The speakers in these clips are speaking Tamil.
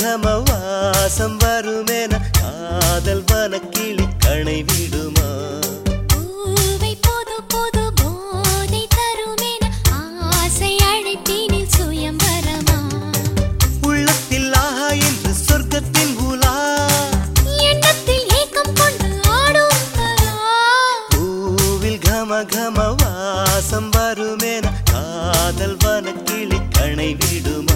கம வாசம் வருமென காதல் வனக்கிளி கணை விடுமா பூவை புது புது போதை தருமென ஆசை அழைப்பினில் சுயம்பரமா உள்ளத்தில் ஆஹா என்று சொர்க்கத்தின் உலா எண்ணத்தில் ஏக்கம் கொண்டு ஆடும் கலா பூவில் கம கம வாசம் வருமென காதல் வனக்கிளி கணை விடுமா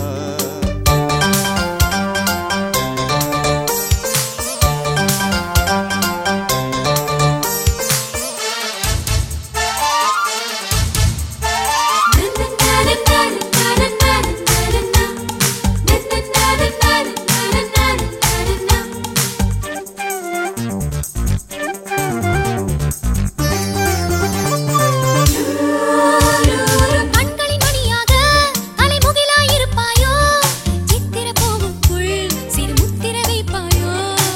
கண்களின் மணியாக அலைமுகிலாயிருப்பாயோ சித்திர பூவுக்குள் சிறு முத்திர வைப்பாயோ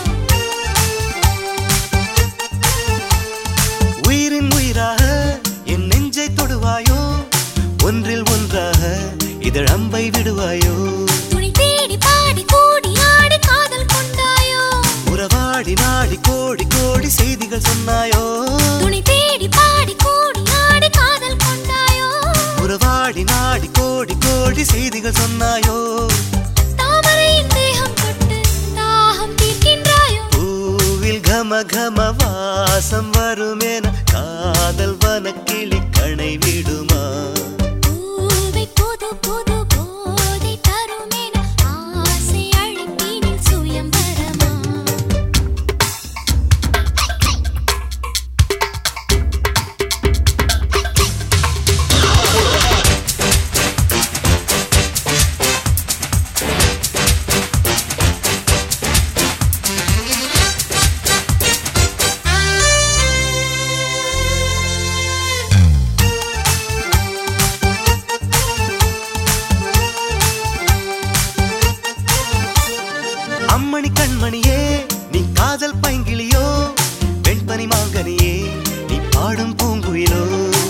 உயிரின் உயிராக என் நெஞ்சை தொடுவாயோ ஒன்றில் ஒன்றாக இதழ் அம்பை விடுவாயோ துணி தேடி பாடி கூடி ஆடி காதல் கொண்டாயோ உறவாடி நாடி கோடி கோடி செய்திகள் சொன்னாயோ துணி தேடி பாடி கூடி ஆடி காதல் கொண்டாயோ உறவாடி நாடி கோடி கோடி செய்திகள் சொன்னாயோ தாமரையின் தேகம் தொட்டு தாகம் தீர்க்கின்றாயோ பூவில் கம கம வாசம் வருமென காதல் வனக்கிளி கணை விடுமா பூவை புது புது போதை தருமென ஆசை அழைப்பினில் சுயம்பரமா அம்மணி கண்மணியே நீ காதல் பைங்கிளியோ வெண்பனி மாங்கனியே நீ பாடும் பூங்குயிலோ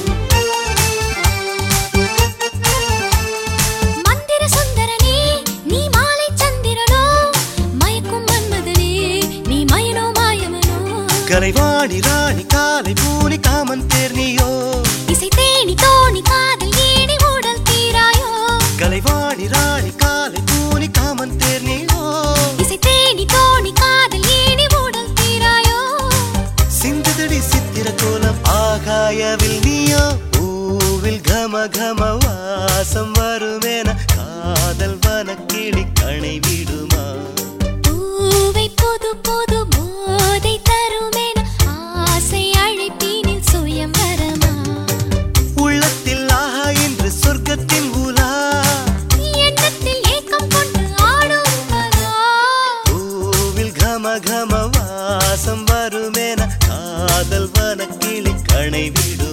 மந்திர சுந்தரனே நீ மாலை சந்திரனோ மயக்கும் மன்மதனே நீ மயனோ மாயவனோ கலைவாணி ராணி காலை பூனி காமன் தேர் நீயோ இசை தேனி தோணி காதல் ஏடி ஊடல் தீராயோ கலைவாணி ராணி காலை பூனி காமன் தேர் நீயோ இசை தேனி தோணி காதல் ஏடி ஊடல் தீராயோ சிந்துதடி சித்திர கோலம் ஆகாயவில் நீயோ பூவில் கம கம வாசம் வருமென காதல் வனக்கிளி கணை விடுமா பூவை புது புது போதை தருமென ஆசை அழைப்பினில் சுயம்பரமா உள்ளத்தில் ஆஹா என்று சொர்க்கத்தின் உலா எண்ணத்தில் ஏக்கம் கொண்டு ஆடும் கலா பூவில் கம கம வாசம் வருமென காதல் வனக்கிளி கணை விடுமா